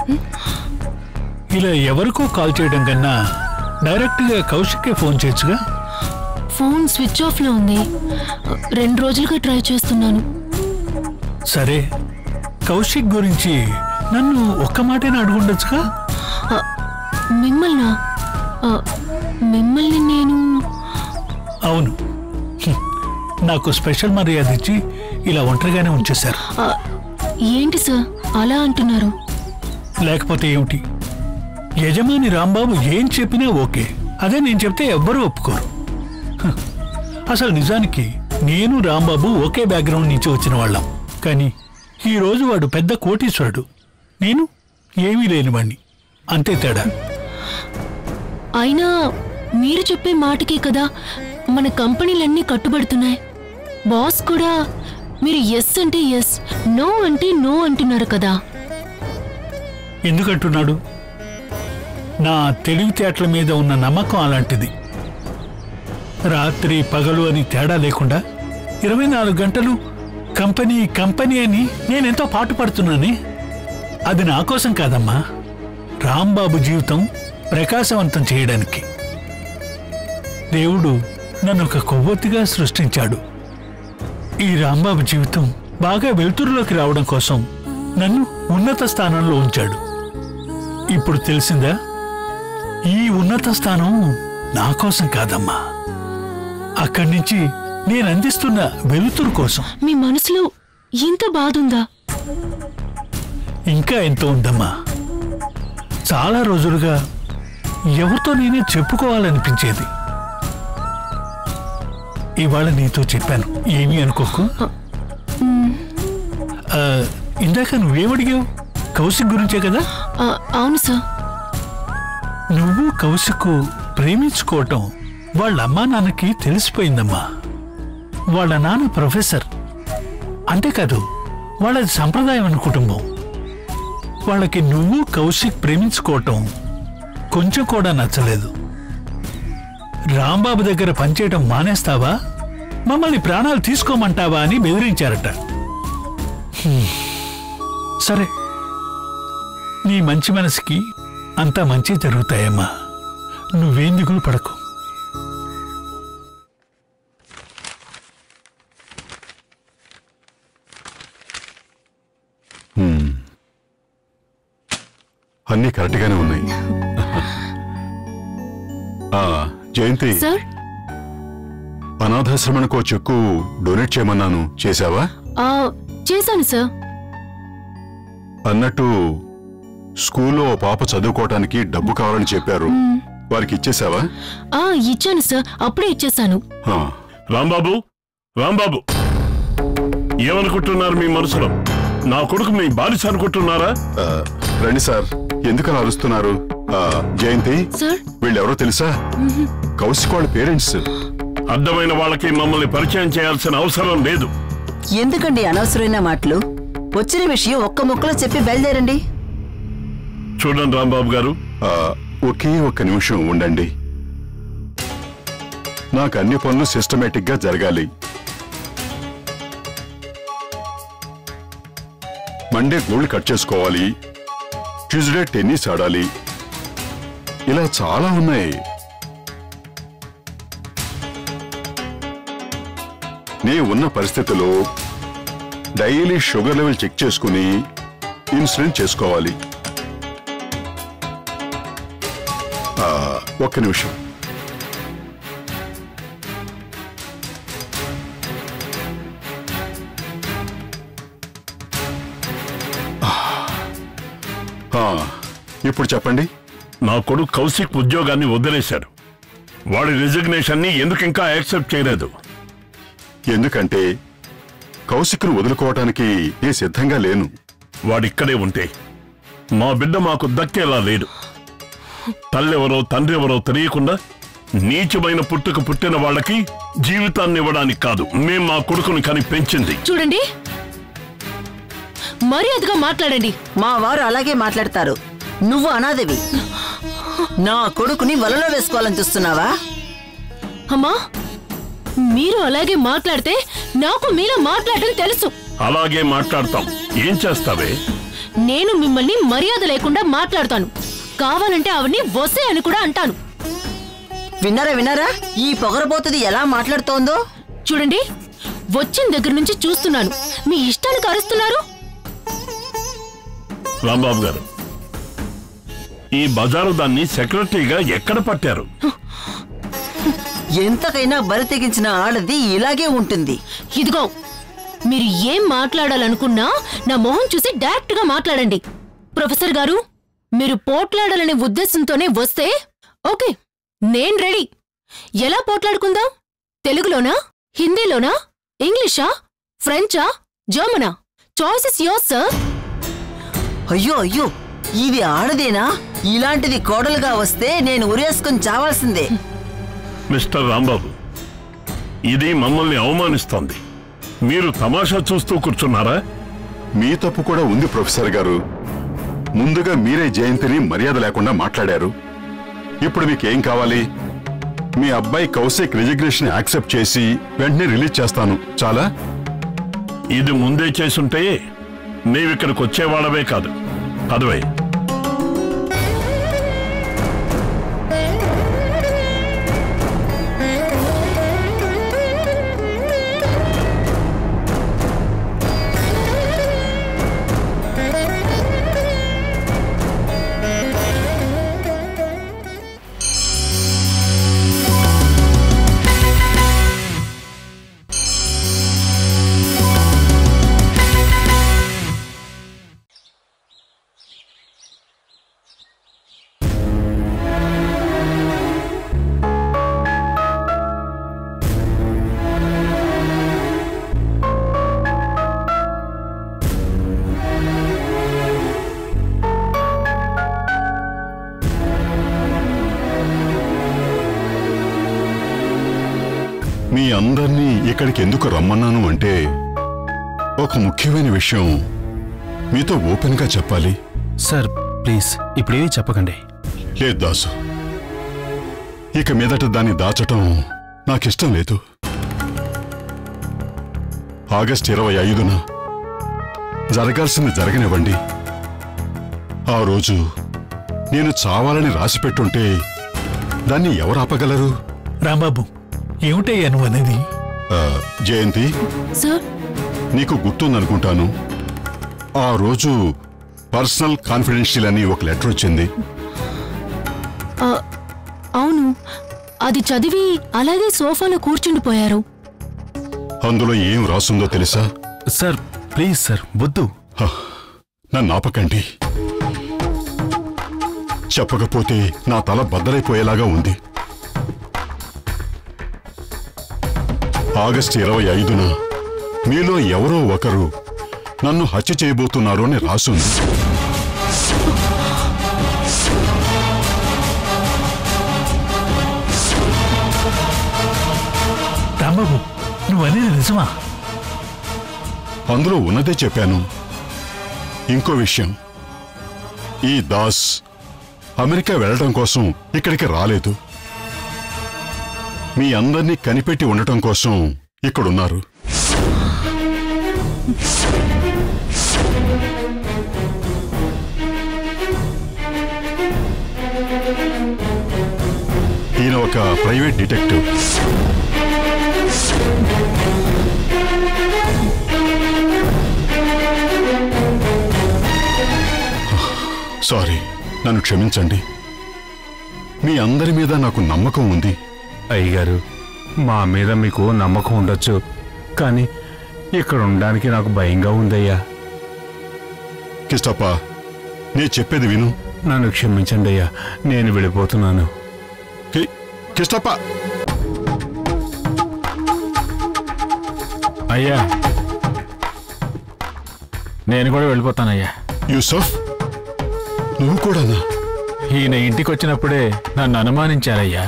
ఇలా ఎవరికో కాల్ చేయడం కన్నా డైరెక్ట్గా కౌశిక్కే ఫోన్ చేయొచ్చుగా ఫోన్ స్విచ్ ఆఫ్ లో ఉంది రెండు రోజులుగా ట్రై చేస్తున్నాను సరే కౌశిక్ గురించి నన్ను ఒక్క మాటైనా అడుగుండొచ్చుగా ఆ, మిమ్మల్నా ఆ, మిమ్మల్ని నేను అవును హ్మ్. నాకు స్పెషల్ మర్యాద ఇచ్చి ఇలా ఒంటరిగానే ఉంచేశారు ఆ, ఏంటి సార్ అలా అంటున్నారు లేకపోతే ఏమిటి యజమాని రాంబాబు ఏం చెప్పినా ఓకే అదే నేను చెప్తే ఎవ్వరూ ఒప్పుకోరు హ. అసలు నిజానికి నేను రాంబాబు ఒకే బ్యాక్గ్రౌండ్ నుంచి వచ్చిన వాళ్ళం కానీ ఈ రోజు వాడు పెద్ద కోటీశ్వరుడు నేను ఏమీ లేనివాణ్ణి అంతే తేడా అయినా మీరు చెప్పే మాటకే కదా మన కంపెనీలన్నీ కట్టుబడుతున్నాయి బాస్ కూడా మీరు ఎస్ అంటే ఎస్ నో అంటే నో అంటున్నారు కదా ఎందుకంటున్నాడు నా తెలివితేటల మీద ఉన్న నమ్మకం అలాంటిది రాత్రి పగలు అని తేడా లేకుండా ఇరవై నాలుగు గంటలు కంపెనీ కంపెనీ అని నేనెంతో పాటు పడుతున్నానే అది నా కోసం కాదమ్మా రాంబాబు జీవితం ప్రకాశవంతం చేయడానికి దేవుడు నన్ను ఒక కొవ్వొత్తిగా సృష్టించాడు ఈ రాంబాబు జీవితం బాగా వెలుతురులోకి రావడం కోసం నన్ను ఉన్నత స్థానంలో ఉంచాడు ఇప్పుడు తెలిసిందా ఈ ఉన్నత స్థానం నా కోసం కాదమ్మా అక్కడి నుంచి నేను అందిస్తున్న వెలుతురు కోసం మీ మనసులో ఇంత బాధుందా ఇంకా ఎంతో ఉందమ్మా చాలా రోజులుగా ఎవరితో నేనే చెప్పుకోవాలనిపించేది ఇవాళ నీతో చెప్పాను ఏమీ అనుకోకు ఆ, ఇందాక నువ్వేమడిగావు కౌశిక్ గురించే కదా ఆ, అవును సార్ నువ్వు కౌశిక్ ప్రేమించుకోవటం వాళ్ళ అమ్మా నాన్నకి తెలిసిపోయిందమ్మా వాళ్ళ నాన్న ప్రొఫెసర్ అంతేకాదు వాళ్ళది సంప్రదాయమైన కుటుంబం వాళ్ళకి నువ్వు కౌశిక్ ప్రేమించుకోవటం కొంచెం కూడా నచ్చలేదు రాంబాబు దగ్గర పనిచేయటం మానేస్తావా మమ్మల్ని ప్రాణాలు తీసుకోమంటావా అని బెదిరించారట హ్మ్. సరే నీ మంచి మనసుకి అంతా మంచి జరుగుతాయమ్మా నువ్వేం దిగులు పడకు హ్మ్. అన్నీ కరెక్ట్గానే ఉన్నాయి ఆ, జయంతి సార్ అనాథాశ్రమానికి ఓ చెక్కు డొనేట్ చేయమన్నాను చేశావా ఆ, చేశాను సార్ అన్నట్టు స్కూల్లో ఓ పాప చదువుకోవటానికి డబ్బు కావాలని చెప్పారు వారికి ఇచ్చేశావా ఆ ఇచ్చాను సార్ అప్పుడే ఇచ్చేశాను ఆ, రాంబాబు రాంబాబు ఏమనుకుంటున్నారు మీ మనసులో నా కొడుకు మీ బాలిస అనుకుంటున్నారా ఆ, రండి సార్ ఎందుకలా అరుస్తున్నారు ఆ, జయంతి సార్ వీళ్ళెవరో తెలుసా కౌశిక్ వాళ్ళ పేరెంట్స్ అర్థమైన వాళ్ళకి మమ్మల్ని పరిచయం చేయాల్సిన అవసరం లేదు ఎందుకండి అనవసరమైన మాటలు వచ్చిన విషయం ఒక్క ముక్కలో చెప్పి బయలుదేరండి చూడండి రాంబాబు గారు ఆ, ఒకే ఒక్క నిమిషం ఉండండి నాకు అన్ని పనులు సిస్టమేటిక్ గా జరగాలి మండే గోల్డ్ కట్ చేసుకోవాలి ట్యూస్డే టెన్నిస్ ఆడాలి ఇలా చాలా ఉన్నాయి నే ఉన్న పరిస్థితిలో డైలీ షుగర్ లెవెల్ చెక్ చేసుకుని ఇన్సులిన్ చేసుకోవాలి ఆ, ఒక్క నిమిషం ఆ, ఇప్పుడు చెప్పండి నా కొడుకు కౌశిక్ ఉద్యోగాన్ని వదిలేశాడు వాడి రిజిగ్నేషన్ ని ఎందుకు ఇంకా యాక్సెప్ట్ చేయలేదు ఎందుకంటే కౌశిక్ను వదులుకోవటానికి నేను సిద్ధంగా లేను వాడిక్కడే ఉంటే మా బిడ్డ మాకు దక్కేలా లేడు తల్లెవరో తండ్రి ఎవరో తెలియకుండా నీచమైన పుట్టుక పుట్టిన వాళ్ళకి జీవితాన్ని ఇవ్వడానికి కాదు మేం మా కొడుకుని కని పెంచింది చూడండి మర్యాదగా మాట్లాడండి మా వారు అలాగే మాట్లాడతారు నువ్వు అనాథవి నా కొడుకుని వలలో వేసుకోవాలని చూస్తున్నావా అమ్మా మీరు అలాగే మాట్లాడితే నాకు మీలో మాట్లాడటం తెలుసు అలాగే మాట్లాడతాం ఏం చేస్తావే నేను మిమ్మల్ని మర్యాద లేకుండా మాట్లాడతాను కావాలంటే ఆవిడ్ని వసే అని కూడా అంటాను విన్నారా విన్నారా ఈ పొగరబోతుది ఎలా మాట్లాడుతోందో చూడండి వచ్చిన దగ్గర నుంచి చూస్తున్నాను మీ ఇష్టానికి అరుస్తున్నారు రాంబాబు గారు ఈ బజారు దాన్ని సెక్రటరీగా ఎక్కడ పట్టారు ఎంతకైనా బరి తెగించిన ఆడది ఇలాగే ఉంటుంది ఇదిగో మీరు ఏం మాట్లాడాలనుకున్నా నా మొహం చూసి డైరెక్ట్ గా మాట్లాడండి ప్రొఫెసర్ గారు మీరు పోట్లాడాలనే ఉద్దేశంతోనే వస్తే ఓకే నేను రెడీ ఎలా పోట్లాడుకుందాం తెలుగులోనా హిందీలోనా ఇంగ్లీషా ఫ్రెంచా జర్మనా చాయిస్ ఇస్ యోర్ సార్ అయ్యో అయ్యో ఇది ఆడదేనా ఇలాంటిది కోడలుగా వస్తే నేను ఉరేసుకొని చావాల్సిందే మిస్టర్ రాంబాబు ఇది మమ్మల్ని అవమానిస్తోంది మీరు తమాషా చూస్తూ కూర్చున్నారా మీ తప్పు కూడా ఉంది ప్రొఫెసర్ గారు ముందుగా మీరే జయంతిని మర్యాద లేకుండా మాట్లాడారు ఇప్పుడు మీకేం కావాలి మీ అబ్బాయి కౌశిక్ రిజిగ్నేషన్ యాక్సెప్ట్ చేసి వెంటనే రిలీజ్ చేస్తాను చాలా ఇది ముందే చేసుంటే నీవిక్కడికి వచ్చేవాడవే కాదు అదవే మీ అందరినీ ఇక్కడికి ఎందుకు రమ్మన్నాను అంటే ఒక ముఖ్యమైన విషయం మీతో ఓపెన్గా చెప్పాలి సార్ ప్లీజ్ ఇప్పుడేమీ చెప్పకండి లేదు దాసు ఇక మీదట దాన్ని దాచటం నాకిష్టం లేదు ఆగస్ట్ ఇరవై ఐదున జరగాల్సింది జరగనివ్వండి ఆ రోజు నేను చావాలని రాసిపెట్టుంటే దాన్ని ఎవరు ఆపగలరు రాంబాబు ఏమిటయ్యా నువ్వు అనేది ఆ, జయంతి సార్ నీకు గుర్తుందనుకుంటాను ఆ రోజు పర్సనల్ కాన్ఫిడెన్షియల్ అని ఒక లెటర్ వచ్చింది ఆ, అవును అది చదివి అలాగే సోఫాలో కూర్చుండిపోయారు అందులో ఏం రాసుందో తెలుసా సార్ ప్లీజ్ సార్ వద్దు హ, నన్ను ఆపకండి చెప్పకపోతే నా తల బద్దలైపోయేలాగా ఉంది ఆగస్టు ఇరవై ఐదున మీలో ఎవరో ఒకరు నన్ను హత్య చేయబోతున్నారు అని రాసుంది రాంబాబు నువ్వు అనేది నిజమా అందులో ఉన్నదే చెప్పాను ఇంకో విషయం ఈ దాస్ అమెరికా వెళ్ళటం కోసం ఇక్కడికి రాలేదు మీ అందరినీ కనిపెట్టి ఉండటం కోసం ఇక్కడున్నారు ఈయన ఒక ప్రైవేట్ డిటెక్టివ్ సారీ నన్ను క్షమించండి మీ అందరి మీద నాకు నమ్మకం ఉంది అయ్యగారు మా మీద మీకు నమ్మకం ఉండొచ్చు కానీ ఇక్కడ ఉండడానికి నాకు భయంగా ఉందయ్యా కిష్టప్ప నేను చెప్పేది విను నన్ను క్షమించండి అయ్యా నేను వెళ్ళిపోతున్నాను కి- కిష్టప్ప అయ్యా నేను కూడా వెళ్ళిపోతానయ్యా యూసఫ్ నువ్వు కూడానా ఈయన ఇంటికి వచ్చినప్పుడే నన్ను అనుమానించారయ్యా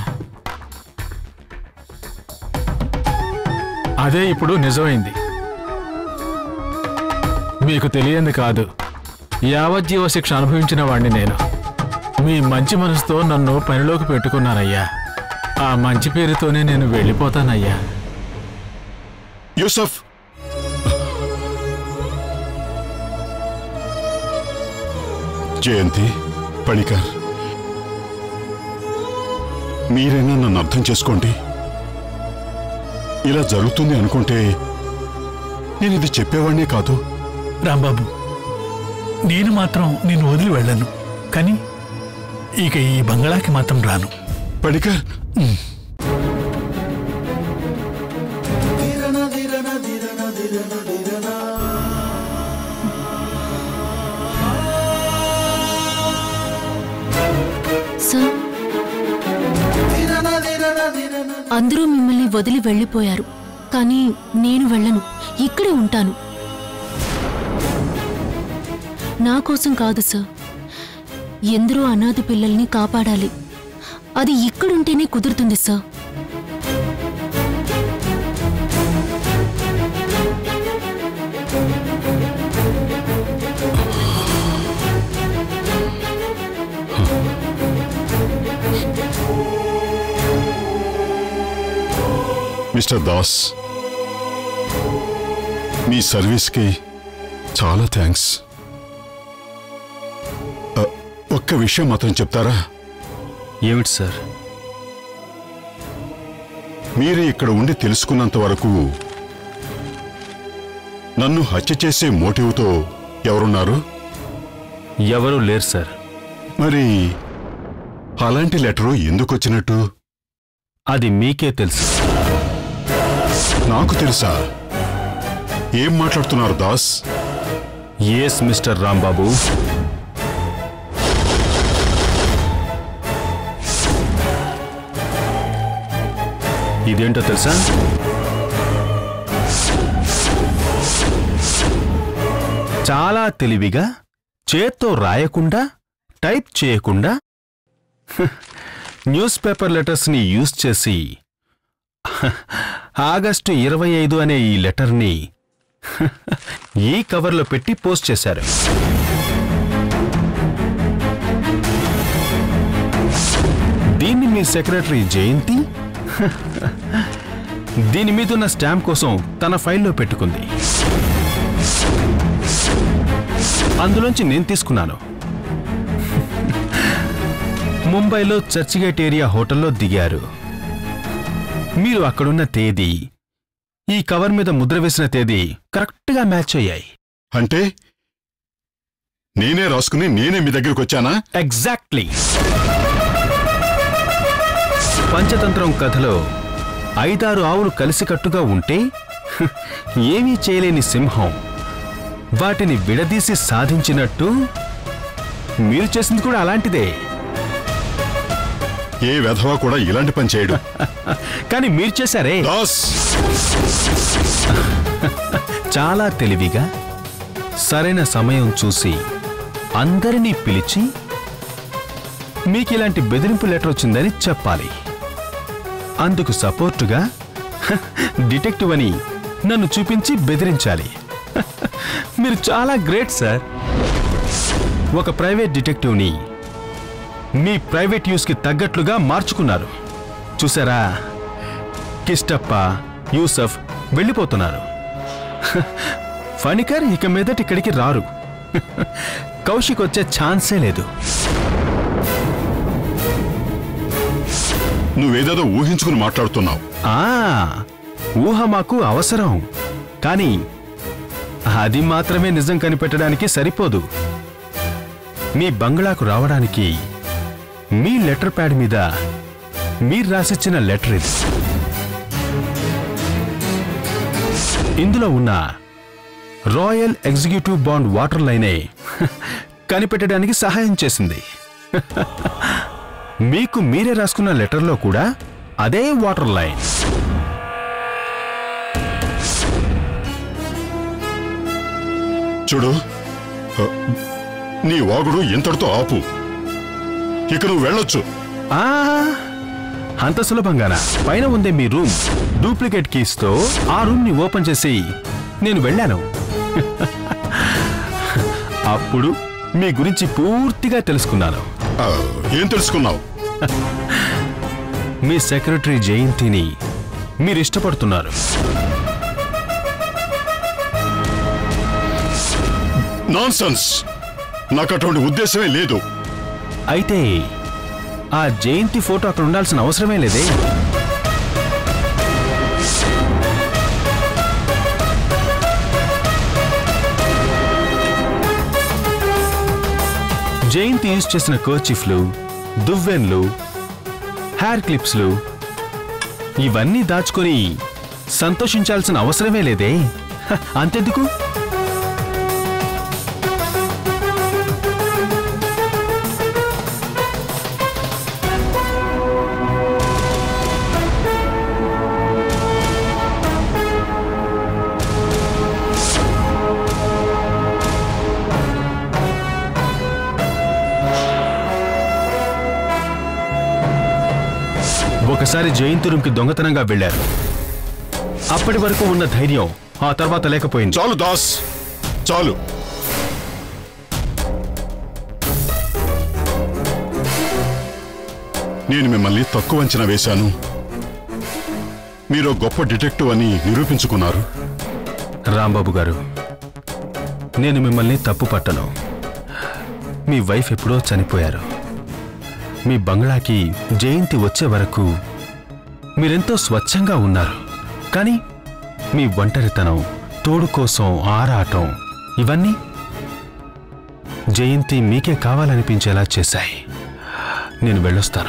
అదే ఇప్పుడు నిజమైంది మీకు తెలియంది కాదు యావజ్జీవ శిక్ష అనుభవించిన వాణ్ణి నేను మీ మంచి మనసుతో నన్ను పనిలోకి పెట్టుకున్నారయ్యా ఆ మంచి పేరుతోనే నేను వెళ్ళిపోతానయ్యా యూసఫ్ జయంతి పణికర్ మీరైనా నన్ను అర్థం చేసుకోండి ఇలా జరుగుతుంది అనుకుంటే నేను ఇది చెప్పేవాడినే కాదు రాంబాబు నేను మాత్రం నిన్ను వదిలి వెళ్ళను కానీ ఇక ఈ బంగళాకి మాత్రం రాను పణికర్ సార్ అందరూ మిమ్మల్ని వదిలి వెళ్ళిపోయారు కానీ నేను వెళ్ళను ఇక్కడే ఉంటాను నా కోసం కాదు సార్ ఎందరో అనాథ పిల్లల్ని కాపాడాలి అది ఇక్కడుంటేనే కుదురుతుంది సార్ మిస్టర్ దాస్ మీ సర్వీస్కి చాలా థ్యాంక్స్ అ, ఒక్క విషయం మాత్రం చెప్తారా ఏమిటి సార్ మీరు ఇక్కడ ఉండి తెలుసుకున్నంత వరకు నన్ను హత్య చేసే మోటివ్తో ఎవరున్నారు ఎవరూ లేరు సార్ మరి అలాంటి లెటరు ఎందుకు వచ్చినట్టు అది మీకే తెలుసు నాకు తెలుసా ఏం మాట్లాడుతున్నారు దాస్ ఎస్ మిస్టర్ రాంబాబు ఇదేంటో తెలుసా చాలా తెలివిగా చేత్తో రాయకుండా టైప్ చేయకుండా న్యూస్ పేపర్ లెటర్స్ని యూజ్ చేసి ఆగస్టు ఇరవై ఐదు అనే ఈ లెటర్ని ఈ కవర్లో పెట్టి పోస్ట్ చేశారు దీన్ని మీ సెక్రటరీ జయంతి దీని మీదున్న స్టాంప్ కోసం తన ఫైల్లో పెట్టుకుంది అందులోంచి నేను తీసుకున్నాను ముంబైలో చర్చిగేట్ ఏరియా హోటల్లో దిగారు మీరు అక్కడున్న తేదీ ఈ కవర్ మీద ముద్ర వేసిన తేదీ కరెక్ట్గా మ్యాచ్ అయ్యాయి అంటే నేనే రాసుకుని నేనే మీ దగ్గరికి వచ్చానా ఎగ్జాక్ట్లీ పంచతంత్రం కథలో ఐదారు ఆవులు కలిసికట్టుగా ఉంటే హ్, ఏమీ చేయలేని సింహం వాటిని విడదీసి సాధించినట్టు మీరు చేసింది కూడా అలాంటిదే ఏ వెధవా కూడా ఇలాంటి పని చేయడు కానీ మీరు చేశారే దాస్ చాలా తెలివిగా సరైన సమయం చూసి అందరినీ పిలిచి మీకు ఇలాంటి బెదిరింపు లెటర్ వచ్చిందని చెప్పాలి అందుకు సపోర్టుగా హ, డిటెక్టివ్ అని నన్ను చూపించి బెదిరించాలి హ, మీరు చాలా గ్రేట్ సార్ ఒక ప్రైవేట్ డిటెక్టివ్ని మీ ప్రైవేట్ యూస్కి తగ్గట్లుగా మార్చుకున్నారు చూసారా కిష్టప్ప యూసఫ్ వెళ్ళిపోతున్నారు హ, ఫణికర్ ఇక మీదట ఇక్కడికి రారు హ, కౌశిక్ వచ్చే ఛాన్సే లేదు నువ్వేదేదో ఊహించుకుని మాట్లాడుతున్నావు ఆ ఊహ మాకు అవసరం కానీ అది మాత్రమే నిజం కనిపెట్టడానికి సరిపోదు మీ బంగ్లాకు రావడానికి మీ లెటర్ ప్యాడ్ మీద మీరు రాసిచ్చిన లెటర్ ఇది ఇందులో ఉన్న రాయల్ ఎగ్జిక్యూటివ్ బాండ్ వాటర్ లైనే కనిపెట్టడానికి సహాయం చేసింది మీకు మీరే రాసుకున్న లెటర్లో కూడా అదే వాటర్ లైన్ చూడు ఆ, నీ వాగుడు ఇంతటితో ఆపు ఇక నువ్వు వెళ్ళొచ్చు ఆ, అంత సులభంగానా పైన ఉందే మీ రూమ్ డూప్లికేట్ కీస్తో ఆ రూమ్ ని ఓపెన్ చేసి నేను వెళ్ళాను అప్పుడు మీ గురించి పూర్తిగా తెలుసుకున్నాను ఆ, ఏం తెలుసుకున్నావు మీ సెక్రటరీ జయంతిని మీరు ఇష్టపడుతున్నారు నాన్సెన్స్ నాకు అటువంటి ఉద్దేశమే లేదు అయితే ఆ జయంతి ఫోటో అక్కడ ఉండాల్సిన అవసరమే లేదే జయంతి యూజ్ చేసిన కర్చిఫ్లు దువ్వెన్లు హెయిర్ క్లిప్స్లు ఇవన్నీ దాచుకొని సంతోషించాల్సిన అవసరమే లేదే హ, అంతెందుకు ఒకసారి జయంతి రూమ్కి దొంగతనంగా వెళ్లారు అప్పటి వరకు ఉన్న ధైర్యం ఆ తర్వాత లేకపోయింది చాలు దాస్ చాలు నేను మిమ్మల్ని తక్కువ అంచనా వేశాను మీరు గొప్ప డిటెక్టివ్ అని నిరూపించుకున్నారు రాంబాబు గారు నేను మిమ్మల్ని తప్పు పట్టను మీ వైఫ్ ఎప్పుడో చనిపోయారు మీ బంగ్లాకి జయంతి వచ్చే వరకు మీరెంతో స్వచ్ఛంగా ఉన్నారు కానీ మీ ఒంటరితనం తోడు కోసం ఆరాటం ఇవన్నీ జయంతి మీకే కావాలనిపించేలా చేశాయి నేను వెళ్ళొస్తాను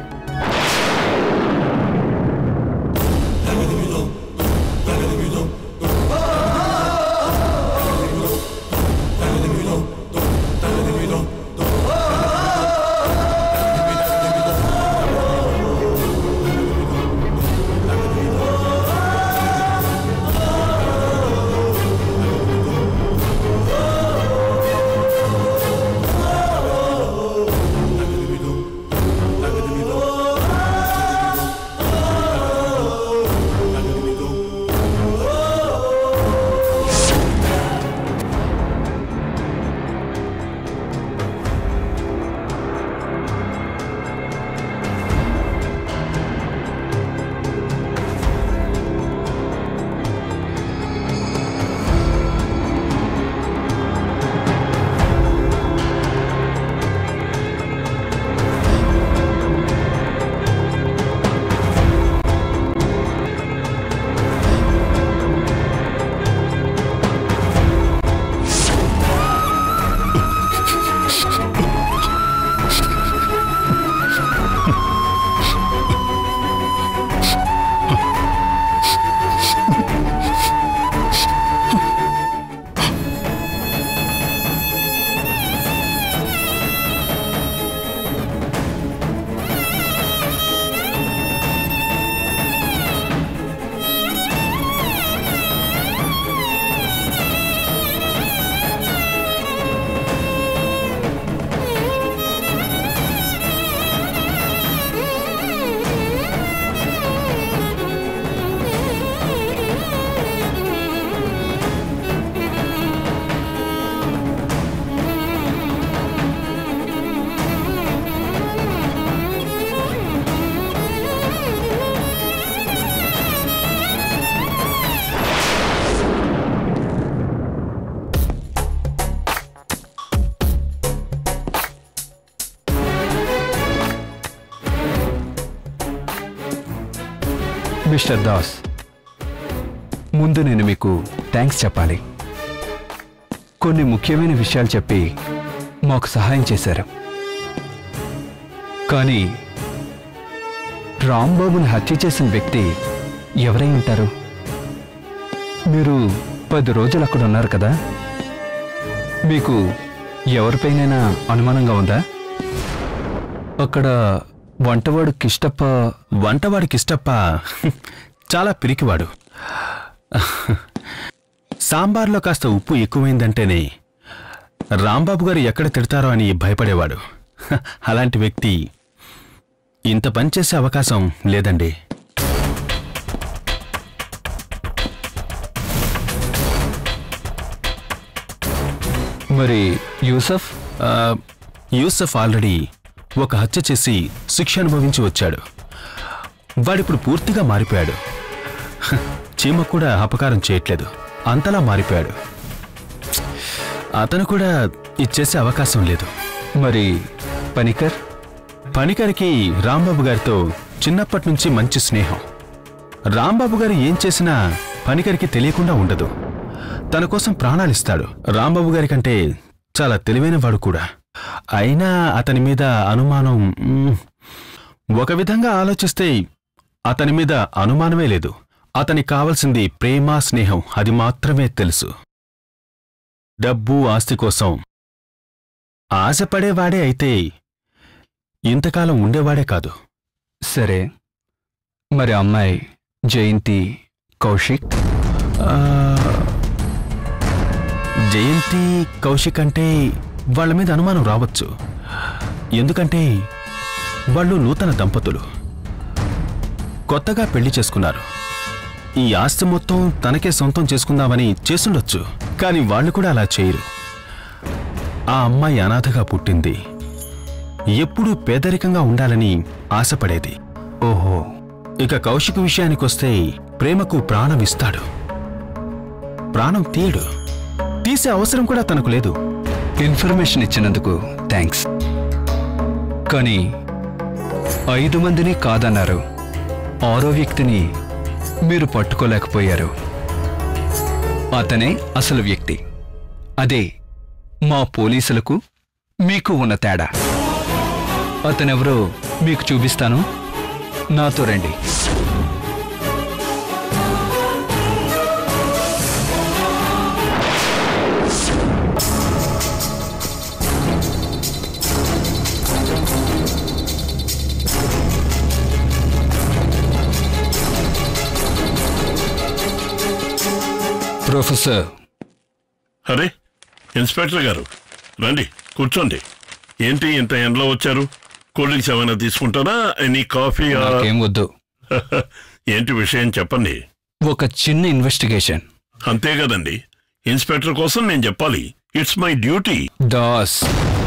మిస్టర్ దాస్ ముందు నేను మీకు థ్యాంక్స్ చెప్పాలి కొన్ని ముఖ్యమైన విషయాలు చెప్పి మాకు సహాయం చేశారు కానీ రాంబాబుని హత్య చేసిన వ్యక్తి ఎవరై ఉంటారు మీరు పది రోజులు అక్కడ ఉన్నారు కదా మీకు ఎవరిపైనైనా అనుమానంగా ఉందా అక్కడ వంటవాడు కిష్టప్ప వంటవాడి కిష్టప్ప చాలా పిరికివాడు సాంబార్లో కాస్త ఉప్పు ఎక్కువైందంటేనే రాంబాబు గారు ఎక్కడ తిడతారో అని భయపడేవాడు హ, అలాంటి వ్యక్తి ఇంత పని చేసే అవకాశం లేదండి మరి యూసఫ్ ఆ, యూసఫ్ ఆల్రెడీ ఒక హత్య చేసి శిక్ష అనుభవించి వచ్చాడు వాడిప్పుడు పూర్తిగా మారిపోయాడు హ, చీమ కూడా అపకారం చేయట్లేదు అంతలా మారిపోయాడు అతను కూడా ఇచ్చేసే అవకాశం లేదు మరి పనికర్ పనికరికి రాంబాబు గారితో చిన్నప్పటి నుంచి మంచి స్నేహం రాంబాబు గారు ఏం చేసినా పనికరికి తెలియకుండా ఉండదు తన కోసం ప్రాణాలిస్తాడు రాంబాబు గారి కంటే చాలా తెలివైన వాడు కూడా అయినా అతని మీద అనుమానం మ్మ్, ఒక విధంగా ఆలోచిస్తే అతని మీద అనుమానమే లేదు అతనికి కావలసింది ప్రేమ స్నేహం అది మాత్రమే తెలుసు డబ్బు ఆస్తి కోసం ఆశపడేవాడే అయితే ఇంతకాలం ఉండేవాడే కాదు సరే మరి అమ్మాయి జయంతి కౌశిక్ ఆ, జయంతి కౌశిక్ అంటే వాళ్ళ మీద అనుమానం రావచ్చు ఎందుకంటే వాళ్ళు నూతన దంపతులు కొత్తగా పెళ్లి చేసుకున్నారు ఈ ఆస్తి మొత్తం తనకే సొంతం చేసుకుందామని చేసుండొచ్చు కానీ వాళ్ళు కూడా అలా చేయరు ఆ అమ్మాయి అనాథగా పుట్టింది ఎప్పుడూ పేదరికంగా ఉండాలని ఆశపడేది ఓహో ఇక కౌశిక్ విషయానికొస్తే ప్రేమకు ప్రాణం ఇస్తాడు ప్రాణం తీయడు తీసే అవసరం కూడా తనకు లేదు ఇన్ఫర్మేషన్ ఇచ్చినందుకు థ్యాంక్స్ కానీ ఐదు మందిని కాదన్నారు ఆరో వ్యక్తిని మీరు పట్టుకోలేకపోయారు అతనే అసలు వ్యక్తి అదే మా పోలీసులకు మీకు ఉన్న తేడా అతనెవరో మీకు చూపిస్తాను నాతో రండి ప్రొఫెసర్ అరే ఇన్స్పెక్టర్ గారు రండి కూర్చోండి ఏంటి ఇంత ఎండలో వచ్చారు కూల్ డ్రింక్స్ ఏమైనా తీసుకుంటారా ఎనీ కాఫీ ఆ- నాకేం వద్దు ఏంటి విషయం చెప్పండి ఒక చిన్న ఇన్వెస్టిగేషన్ అంతే కదండి ఇన్స్పెక్టర్ కోసం నేను చెప్పాలి it's my duty Das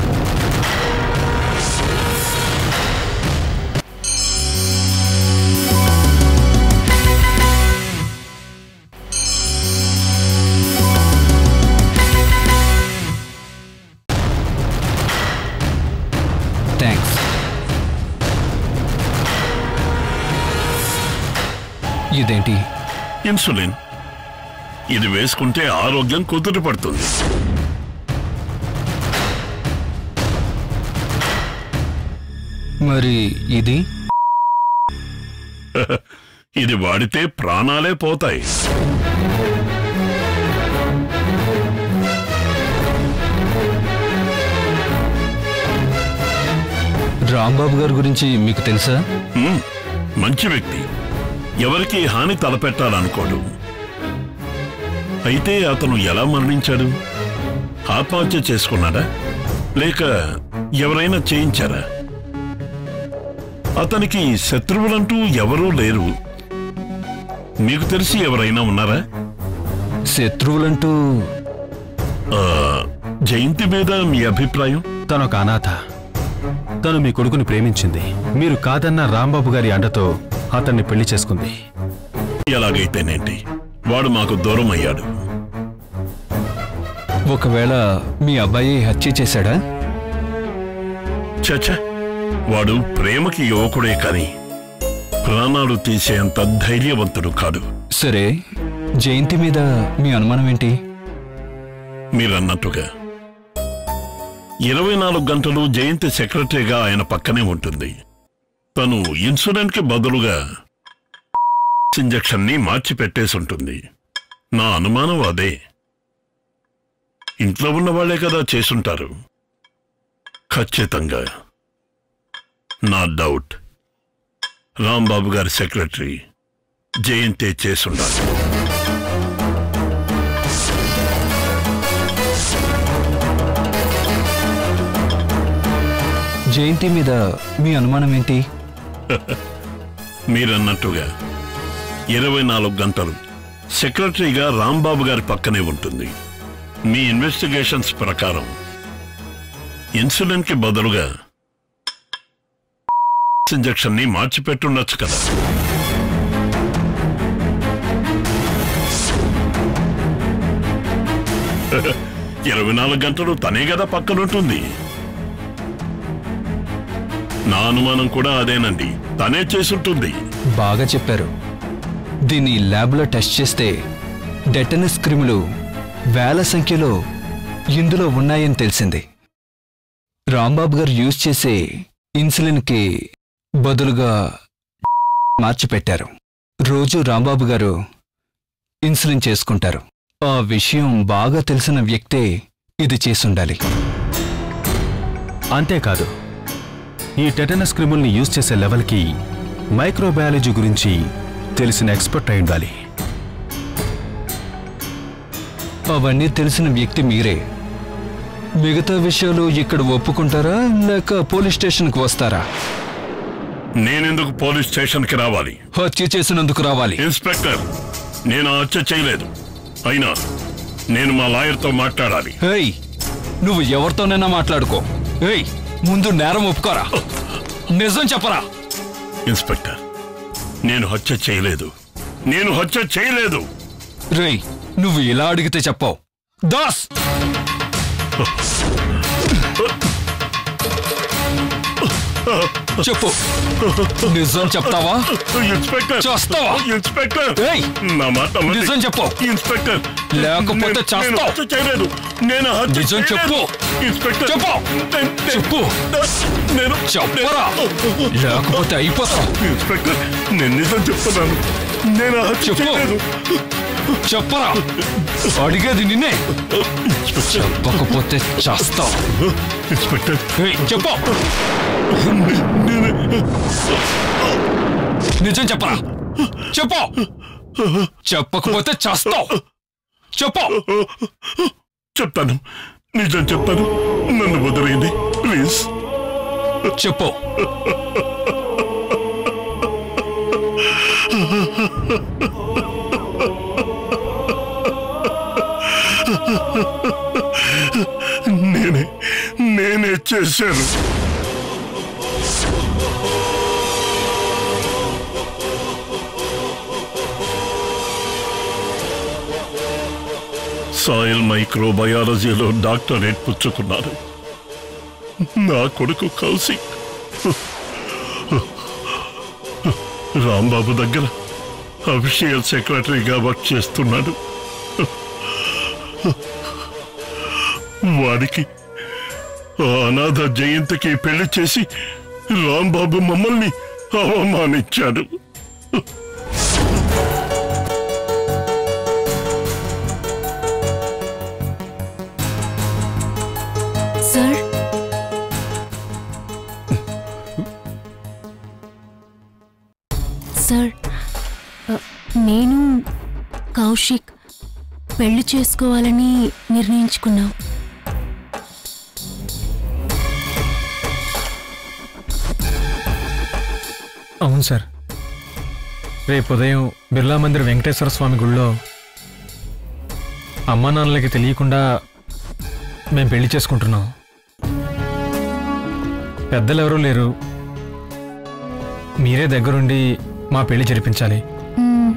thanks ఇదేంటి ఇన్సులిన్ ఇది వేసుకుంటే ఆరోగ్యం కుదుట పడుతుంది మరి ఇది ఇది వాడితే ప్రాణాలే పోతాయి రాంబాబు గారి గురించి మీకు తెలుసా హ్మ్, మంచి వ్యక్తి ఎవరికి హాని తలపెట్టాలనుకోడు అయితే అతను ఎలా మరణించాడు ఆత్మహత్య చేసుకున్నాడా లేక ఎవరైనా చేయించారా అతనికి శత్రువులంటూ ఎవరూ లేరు మీకు తెలిసి ఎవరైనా ఉన్నారా శత్రువులంటూ ఆ, జయంతి మీద మీ అభిప్రాయం తనొక అనాథ తను మీ కొడుకుని ప్రేమించింది మీరు కాదన్న రాంబాబు గారి అండతో అతన్ని పెళ్లి చేసుకుంది ఎలాగైతేనేంటి వాడు మాకు దూరం అయ్యాడు ఒకవేళ మీ అబ్బాయి హత్య చేశాడా చచ్చ వాడు ప్రేమకి యువకుడే కాని ప్రాణాలు తీసేంత ధైర్యవంతుడు కాడు సరే జయంతి మీద మీ అనుమానం ఏంటి మీరన్నట్టుగా ఇరవై నాలుగు గంటలు జయంతి సెక్రటరీగా ఆయన పక్కనే ఉంటుంది తను ఇన్సూరెన్స్ కి బదులుగా ఇంజక్షన్ ని మార్చి పెట్టేసి ఉంటుంది నా అనుమానం అదే ఇంట్లో ఉన్న వాళ్ళే కదా చేసుంటారు ఖచ్చితంగా నా డౌట్ రాంబాబు గారి సెక్రటరీ జయంతే చేసుండాలి జయంతి మీద మీ అనుమానం ఏంటి మీరన్నట్టుగా ఇరవై నాలుగు గంటలు సెక్రటరీగా రాంబాబు గారి పక్కనే ఉంటుంది మీ ఇన్వెస్టిగేషన్స్ ప్రకారం ఇన్సులిన్ కి బదులుగా ఇంజెక్షన్ ని మార్చిపెట్టుండొచ్చు కదా ఇరవై నాలుగు గంటలు తనే కదా పక్కనుంటుంది నా అనుమానం కూడా అదేనండి తనే చేసుంటుంది బాగా చెప్పారు దీన్ని ల్యాబ్లో టెస్ట్ చేస్తే డెటనస్ క్రిములు వేల సంఖ్యలో ఇందులో ఉన్నాయని తెలిసింది రాంబాబు గారు యూజ్ చేసే ఇన్సులిన్కి బదులుగా మార్చిపెట్టారు రోజు రాంబాబు గారు ఇన్సులిన్ చేసుకుంటారు ఆ విషయం బాగా తెలిసిన వ్యక్తే ఇది చేసుండాలి అంతేకాదు ఈ టెటనస్ క్రిముల్ని యూజ్ చేసే లెవెల్కి మైక్రోబయాలజీ గురించి తెలిసిన ఎక్స్పర్ట్ అయి ఉండాలి అవన్నీ తెలిసిన వ్యక్తి మీరే మిగతా విషయాలు ఇక్కడ ఒప్పుకుంటారా లేక పోలీస్ స్టేషన్కి వస్తారా నేనెందుకు పోలీస్ స్టేషన్ కి రావాలి హత్య చేసినందుకు రావాలి ఇన్స్పెక్టర్ నేను ఆ హత్య చేయలేదు అయినా నేను మా లాయర్తో మాట్లాడాలి హేయ్ నువ్వు ఎవరితోనైనా మాట్లాడుకో ఏయ్ ముందు నేరం ఒప్పుకోరా నిజం చెప్పరా ఇన్స్పెక్టర్ నేను హత్య చేయలేదు నేను హత్య చేయలేదు రేయ్ నువ్వు ఇలా అడిగితే చెప్పావు దాస్ చెప్పు నిజం చెప్తావా ఇన్స్పెక్టర్ చేస్తావా ఇన్స్పెక్టర్ ఏయ్ నా మాట నమ్మండి. నిజం చెప్పు ఇన్స్పెక్టర్ లేకపోతే నేను- నేను చేస్తావు. హత్య చేయలేదు నేను హత్య నిజం చేయలేదు. చెప్పు. ఇన్స్పెక్టర్ చెప్పు. నేను- నేను- చెప్పు. నేను చెప్పరా లేకపోతే అయిపోతావు ఇన్స్పెక్టర్ నేను నిజం చెప్తున్నాను నేను హత్య చెప్పు. చేయలేదు చెప్పరా అడిగేది నిన్నే చెప్పకపోతే చేస్తావు ఇన్స్పెక్టర్ ఏయ్, చెప్పు నిజం చెప్పరా చెప్పు చెప్పకపోతే చేస్తావు చెప్పు చెప్తాను నిజం చెప్తాను నన్ను వదిలేయండి ప్లీజ్ చెప్పు నేనే నేనే చేశాను సాయిల్ మైక్రోబయాలజీలో డాక్టరేట్ పుచ్చుకున్నాను నా కొడుకు కౌశిక్ రాంబాబు దగ్గర అఫీషియల్ సెక్రటరీగా వర్క్ చేస్తున్నాడు వాడికి ఆ అనాథ జయంతికి పెళ్లి చేసి రాంబాబు మమ్మల్ని అవమానించాడు సార్ సార్ అ, నేను కౌశిక్ పెళ్లి చేసుకోవాలని నిర్ణయించుకున్నాం అవును సార్ రేపు ఉదయం బిర్లా మందిర్ వెంకటేశ్వర స్వామి గుళ్ళో అమ్మా నాన్నలకి తెలియకుండా మేము పెళ్లి చేసుకుంటున్నాం పెద్దలు ఎవరూ లేరు మీరే దగ్గరుండి మా పెళ్లి జరిపించాలి మ్మ్,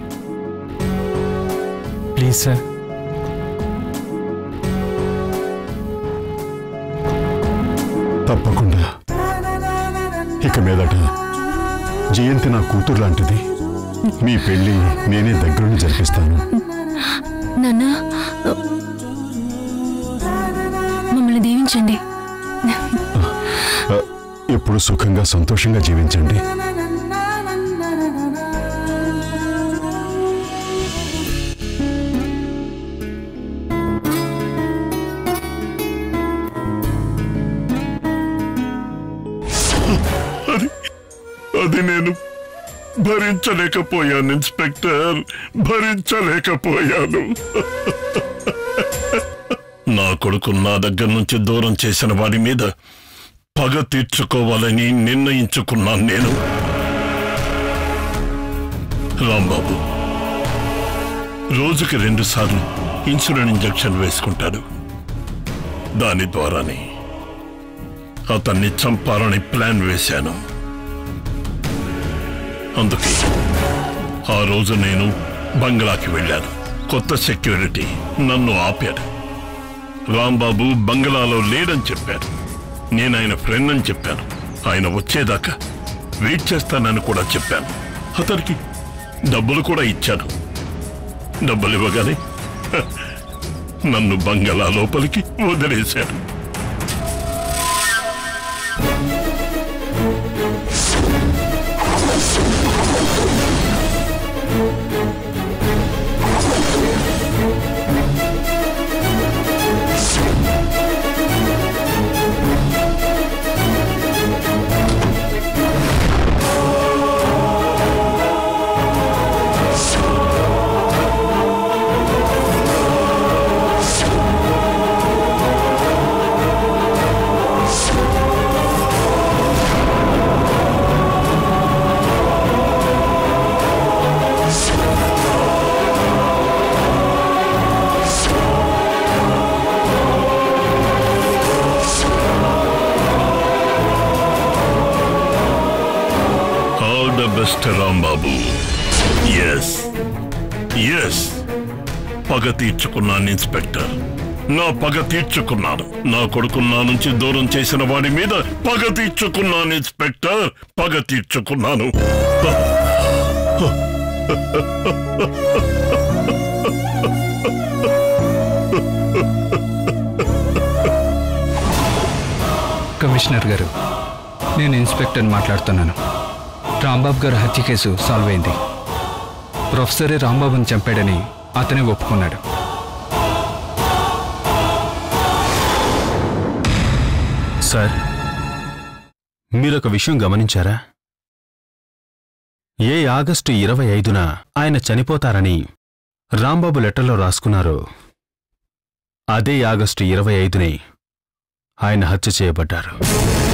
ప్లీజ్ సార్ తప్పకుండా ఇక మీదట జయంతి నా కూతురు లాంటిది మీ పెళ్లి నేనే దగ్గరుండి జరిపిస్తాను నాన్న అ, మమ్మల్ని దీవించండి ఆ, ఎప్పుడు సుఖంగా సంతోషంగా జీవించండి అది నేను భరించలేకపోయాను ఇన్స్పెక్టర్ భరించలేకపోయాను నా కొడుకు నా దగ్గర నుంచి దూరం చేసిన వాడి మీద పగ తీర్చుకోవాలని నిర్ణయించుకున్నాను నేను రాంబాబు రోజుకి రెండు సార్లు ఇన్సులిన్ ఇంజెక్షన్ వేసుకుంటాడు దాని ద్వారానే అతన్ని చంపాలని ప్లాన్ వేశాను అందుకే ఆ రోజు నేను బంగ్లాకి వెళ్ళాను కొత్త సెక్యూరిటీ నన్ను ఆపాడు రాంబాబు బంగ్లాలో లేడని చెప్పాడు నేను ఆయన ఫ్రెండ్ అని చెప్పాను ఆయన వచ్చేదాకా వెయిట్ చేస్తానని కూడా చెప్పాను అతనికి డబ్బులు కూడా ఇచ్చాను డబ్బులు ఇవ్వగానే హ, నన్ను బంగళా లోపలికి వదిలేశాడు all the best Rambabu yes yes పగ తీర్చుకున్నాను ఇన్స్పెక్టర్ నా పగ తీర్చుకున్నాను నా కొడుకు నా నుంచి దూరం చేసిన వాడి మీద పగ తీర్చుకున్నాను ఇన్స్పెక్టర్ పగ తీర్చుకున్నాను కమిషనర్ గారు నేను ఇన్స్పెక్టర్ని మాట్లాడుతున్నాను రాంబాబు గారు హత్య కేసు సాల్వ్ అయింది ప్రొఫెసరే రాంబాబుని చంపాడని అతనే ఒప్పుకున్నాడు సార్ మీరొక విషయం గమనించారా ఏ ఆగస్టు ఇరవై ఐదున ఆయన చనిపోతారని రాంబాబు లెటర్లో రాసుకున్నారో అదే ఆగస్టు ఇరవై ఐదునే ఆయన హత్య చేయబడ్డారు